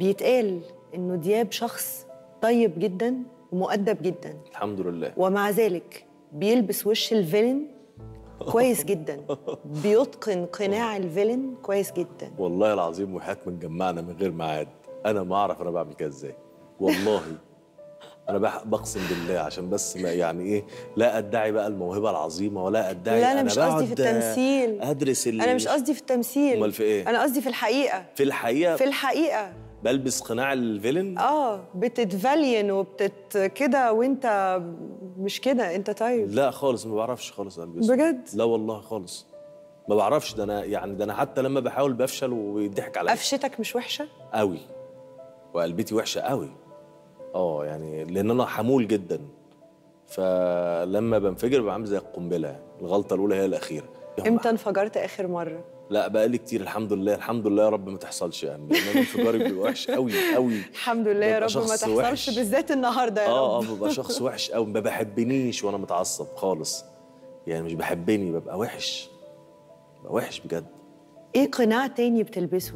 بيتقال انه دياب شخص طيب جدا ومؤدب جدا الحمد لله ومع ذلك بيلبس وش الفيلن كويس جدا بيتقن قناع الفيلن كويس جدا والله العظيم وحياة من جمعنا من غير ميعاد انا ما اعرف انا بعمل كده ازاي والله انا بح- بقسم بالله عشان بس ما يعني ايه لا ادعي بقى الموهبه العظيمه ولا ادعي لا، أنا مش قصدي في بقعد التمثيل. ادرس ال... انا مش قصدي في التمثيل أمال في إيه؟ انا قصدي في الحقيقه في الحقيقه في الحقيقه بلبس قناع الفيلن اه بتتفالين وبتت كده وانت مش كده انت طيب لا خالص ما بعرفش خالص البسه بجد؟ لا والله خالص ما بعرفش ده انا يعني ده انا حتى لما بحاول بفشل ويضحك عليا قفشتك مش وحشه قوي وقلبتي وحشه قوي اه يعني لان انا حمول جدا فلما بنفجر ببقى عامل زي القنبله يعني. الغلطه الاولى هي الاخيره يا امتى انفجرت اخر مره لا بقالي كتير الحمد لله الحمد لله يا رب ما تحصلش يعني لان انا انفجاري بيبقى وحش قوي قوي الحمد لله يا ببقى رب ما شخص تحصلش وحش. بالذات النهارده يا اه اه رب ببقى شخص وحش قوي ما بحبنيش وانا متعصب خالص يعني مش بحبني ببقى وحش ببقى وحش بجد ايه قناع تاني بتلبسه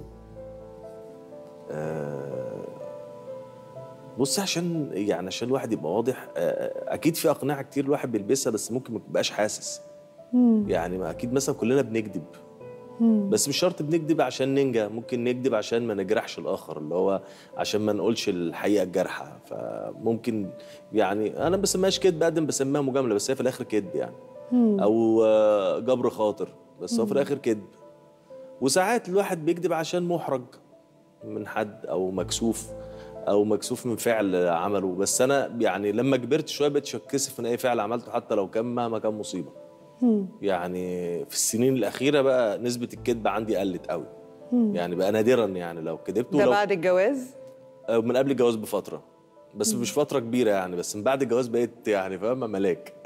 بص عشان يعني عشان الواحد يبقى واضح آه، اكيد في اقنعه كتير الواحد بيلبسها بس ممكن ما تبقاش حاسس يعني ما اكيد مثلا كلنا بنكذب بس مش شرط بنكذب عشان ننجح ممكن نكذب عشان ما نجرحش الاخر اللي هو عشان ما نقولش الحقيقه الجارحه فممكن يعني انا ما بسميهاش كذب اقدم بسميها مجامله بس هي في الاخر كذب يعني او آه، جبر خاطر بس هو في الاخر كذب وساعات الواحد بيكذب عشان محرج من حد او مكسوف او مكسوف من فعل عمله بس انا يعني لما كبرت شويه بقيت اتكسف من اي فعل عملته حتى لو كان مهما كان مصيبه يعني في السنين الاخيره بقى نسبه الكذب عندي قلت قوي يعني بقى نادرا يعني لو كذبت ده ولو بعد الجواز أو من قبل الجواز بفتره بس مش فتره كبيره يعني بس من بعد الجواز بقيت يعني فاهمه ملاك